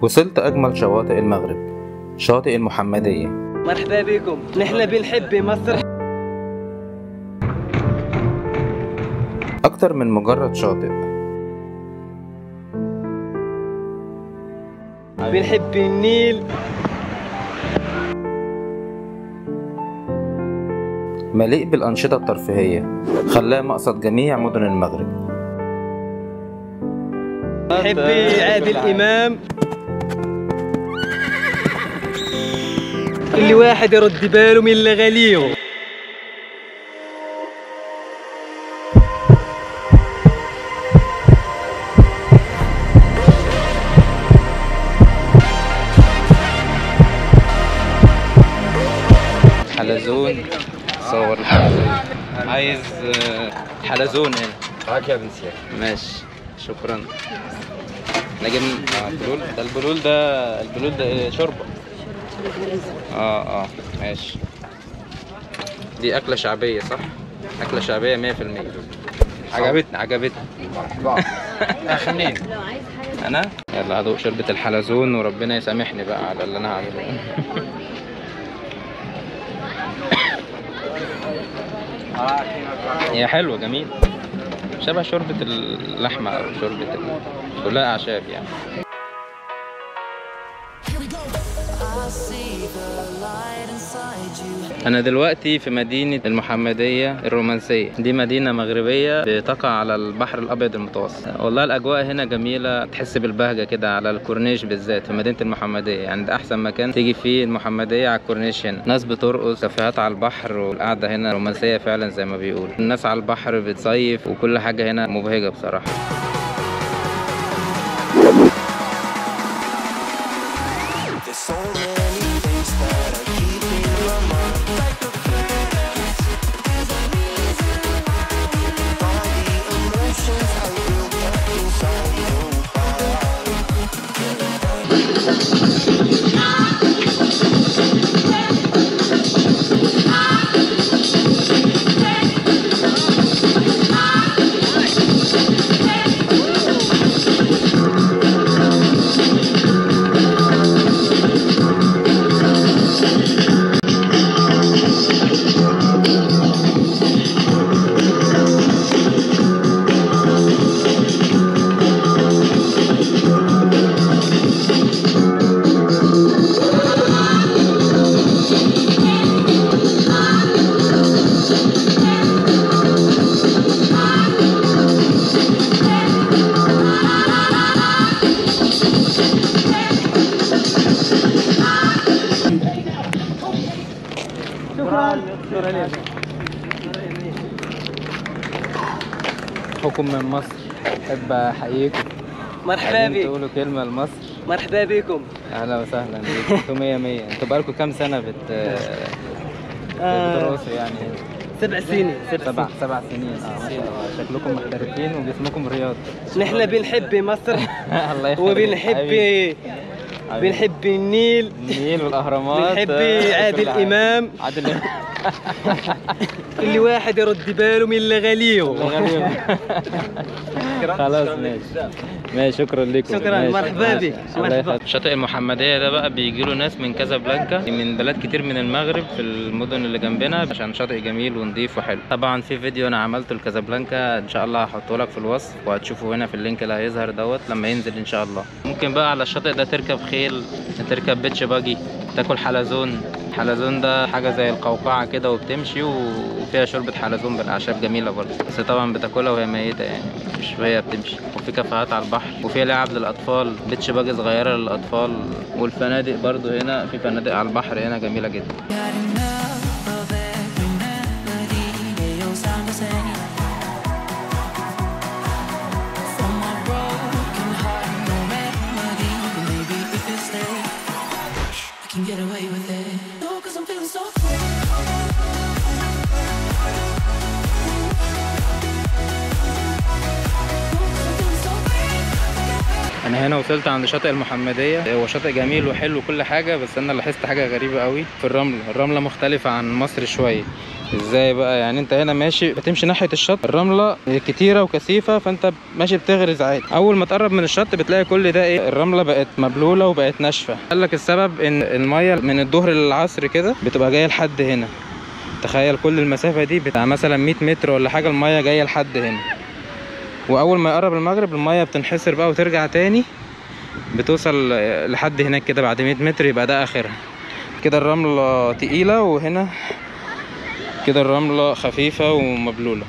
وصلت أجمل شواطئ المغرب شاطئ المحمدية مرحبا بكم نحن بنحب مصر أكتر من مجرد شاطئ بنحب النيل مليء بالأنشطة الترفيهية خلاه مقصد جميع مدن المغرب بنحب عادل إمام كل واحد يرد باله من اللي غاليه حلزون صور الحلزون عايز آه، حلزون هنا معاك يا بن سياح ماشي شكرا نجم آه البلول ده البلول ده البلول ده إيه؟ شوربة اه اه ماشي دي أكلة شعبية صح؟ أكلة شعبية مية في المية عجبتني عجبتني اخ منين؟ أنا يلا هدوق شوربة الحلزون وربنا يسامحني بقى على اللي أنا هعمله هي حلوة جميل شبه شوربة اللحمة أو شوربة ال... كلها أعشاب يعني أنا دلوقتي في مدينة المحمدية الرومانسية دي مدينة مغربية بتقع على البحر الأبيض المتوسط والله الأجواء هنا جميلة تحس بالبهجة كده على الكورنيش بالذات في مدينة المحمدية يعني ده أحسن مكان تيجي فيه المحمدية على الكورنيش هنا ناس بترقص كافيهات على البحر والقعدة هنا رومانسية فعلا زي ما بيقولوا الناس على البحر بتصيف وكل حاجة هنا مبهجة بصراحة There's so many things that are keeping my mind. All the emotions I built up inside your heart. حكم من مصر أحب أحييكم مرحبا عايزين بك تقولوا كلمة لمصر مرحبا بكم أهلا وسهلا بيكم انتوا مية مية انتوا بقالكم كام سنة بت آه، بتدرسوا يعني سبع سنين سبع سبع سنين اه ما شاء الله شكلكم محترفين وجسمكم رياضي نحن بنحب مصر الله يخليك وبنحب حبيبي. بنحب النيل النيل والاهرامات بنحب آه، عادل كل حاجة. إمام. عادل امام كل واحد يرد باله من اللي غاليه خلاص ماشي ماشي شكرا لكم شكراً، ماشي. مرحبا بك، الله مرحبا. يخليك. شاطئ المحمدية ده بقى بيجي له ناس من كازابلانكا من بلاد كتير من المغرب في المدن اللي جنبنا عشان شاطئ جميل ونضيف وحلو طبعا في فيديو انا عملته لكازابلانكا ان شاء الله هحطه لك في الوصف وهتشوفه هنا في اللينك اللي هيظهر دوت لما ينزل ان شاء الله ممكن بقى على الشاطئ ده تركب خيل تركب بيتش باجي تاكل حلزون حلزون ده حاجة زي القوقعة كده وبتمشي وفيها شوربة حلزون بالأعشاب جميلة برضه بس طبعا بتاكلها وهي ميتة يعني مش وهي بتمشي وفي كافيهات على البحر وفي لعب للأطفال بيتش باجي صغيرة للأطفال والفنادق برضه هنا في فنادق على البحر هنا جميلة جدا Got enough of every melody. They all sound the same. From my broken heart, no remedy. But maybe if you stay, I can get away with it. No, cause I'm feeling so free. No, 'cause I'm feeling so free. انا هنا وصلت عند شاطئ المحمديه هو شاطئ جميل وحلو وكل حاجه بس انا لاحظت حاجه غريبه قوي في الرمله الرمله مختلفه عن مصر شويه ازاي بقى يعني انت هنا ماشي بتمشي ناحيه الشط الرمله كتيره وكثيفه فانت ماشي بتغرز عادي اول ما تقرب من الشط بتلاقي كل ده ايه الرمله بقت مبلوله وبقت ناشفه قال لك السبب ان الميه من الظهر للعصر كده بتبقى جايه لحد هنا تخيل كل المسافه دي بتاع مثلا 100 متر ولا حاجه الميه جايه لحد هنا واول ما يقرب المغرب الميه بتنحسر بقى وترجع تاني بتوصل لحد هناك كده بعد 100 متر يبقى ده اخرها كده الرمله تقيله وهنا كده الرملة خفيفة ومبلولة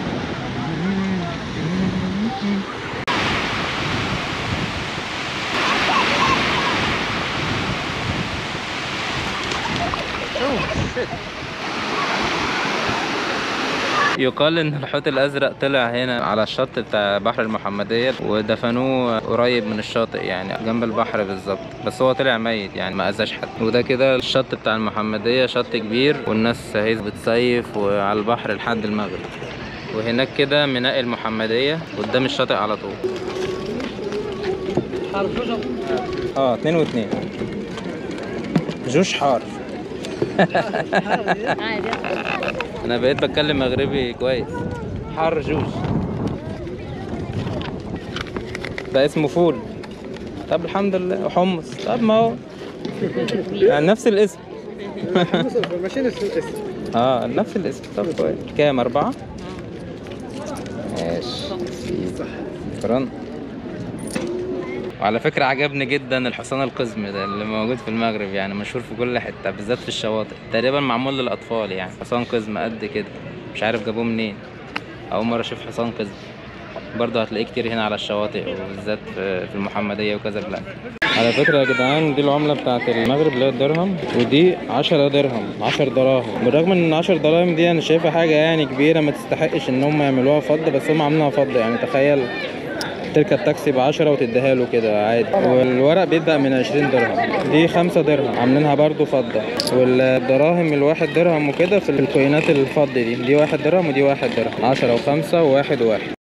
يقال ان الحوت الازرق طلع هنا على الشط بتاع بحر المحمديه ودفنوه قريب من الشاطئ يعني جنب البحر بالظبط بس هو طلع ميت يعني ما اذاش حد وده كده الشط بتاع المحمديه شط كبير والناس اهي بتصيف وعلى البحر لحد المغرب وهناك كده ميناء المحمديه قدام الشاطئ على طول اه اتنين واتنين جوش حار انا بقيت بتكلم مغربي كويس حار جوج ده اسمه فول طب الحمد لله وحمص طب ما هو يعني نفس الاسم ماشي نفس الاسم اه نفس الاسم طب كويس كام أربعة؟ ماشي شكرا وعلى فكرة عجبني جدا الحصان القزم ده اللي موجود في المغرب يعني مشهور في كل حتة بالذات في الشواطئ تقريبا معمول للأطفال يعني حصان قزم قد كده مش عارف جابوه منين أول مرة أشوف حصان قزم برضه هتلاقيه كتير هنا على الشواطئ وبالذات في في المحمدية وكازابلانكا على فكرة يا جدعان دي العملة بتاعت المغرب اللي هي الدرهم ودي 10 درهم 10 دراهم بالرغم ان 10 دراهم دي انا شايفها حاجة يعني كبيرة ما تستحقش ان هم يعملوها فضة بس هم عاملينها فضة يعني تخيل تركب تاكسي ب 10 وتديها له كده عادي والورق بيبدأ من 20 درهم دي 5 درهم عاملينها برضو فضة والدراهم الواحد درهم وكده في الكوينات الفضة دي دي واحد درهم ودي واحد درهم 10 وخمسة وواحد وواحد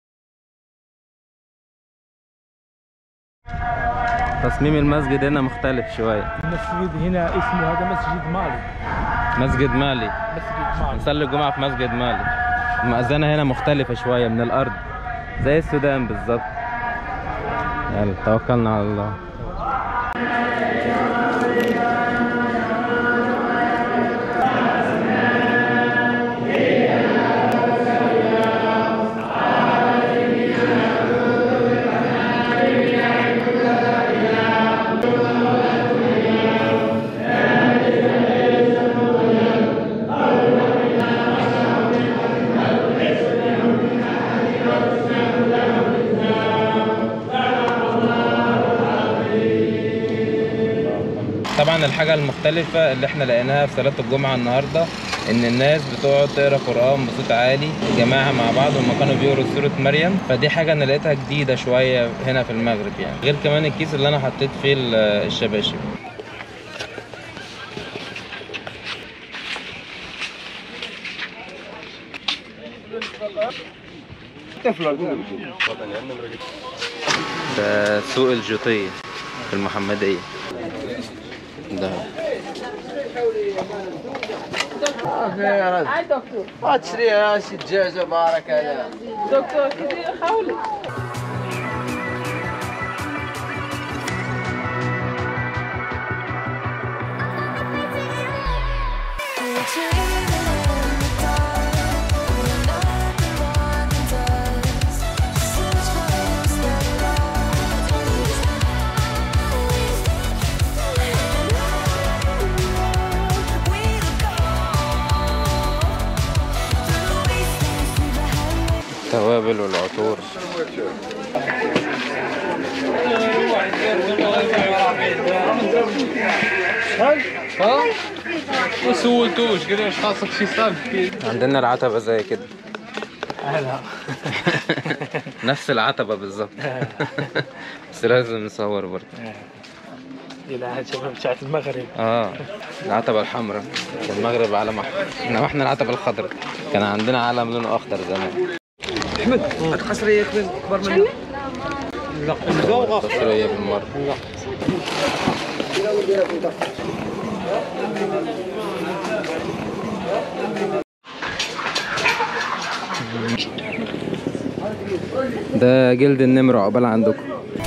تصميم المسجد هنا مختلف شوية المسجد هنا اسمه هذا مسجد مالي مسجد مالي مسجد مالي نصلي الجمعة في مسجد مالي المأذنة هنا مختلفة شوية من الأرض زي السودان بالظبط يلا توكلنا على الله طبعا الحاجة المختلفة اللي احنا لقيناها في صلاة الجمعة النهاردة ان الناس بتقعد تقرا قرآن بصوت عالي جماعة مع بعض هم كانوا بيقروا سورة مريم فدي حاجة انا لقيتها جديدة شوية هنا في المغرب يعني غير كمان الكيس اللي انا حطيت فيه ال- الشباشب ده سوق الجوطية في المحمدية ده ما تشريها شي دجاجه بارك الله التوابل والعطور ما سولتوش قال واش خاصك شي صاب عندنا العتبة زي كده نفس العتبة بالظبط بس لازم نصور برضه الى شباب بتاعت المغرب اه العتبة الحمراء في المغرب علم احمر انما احنا العتبة الخضراء كان عندنا علم لونه اخضر زمان احمد هاد قصريه اكبر منها تصرية بالمرة ده جلد النمر عقبال عندكم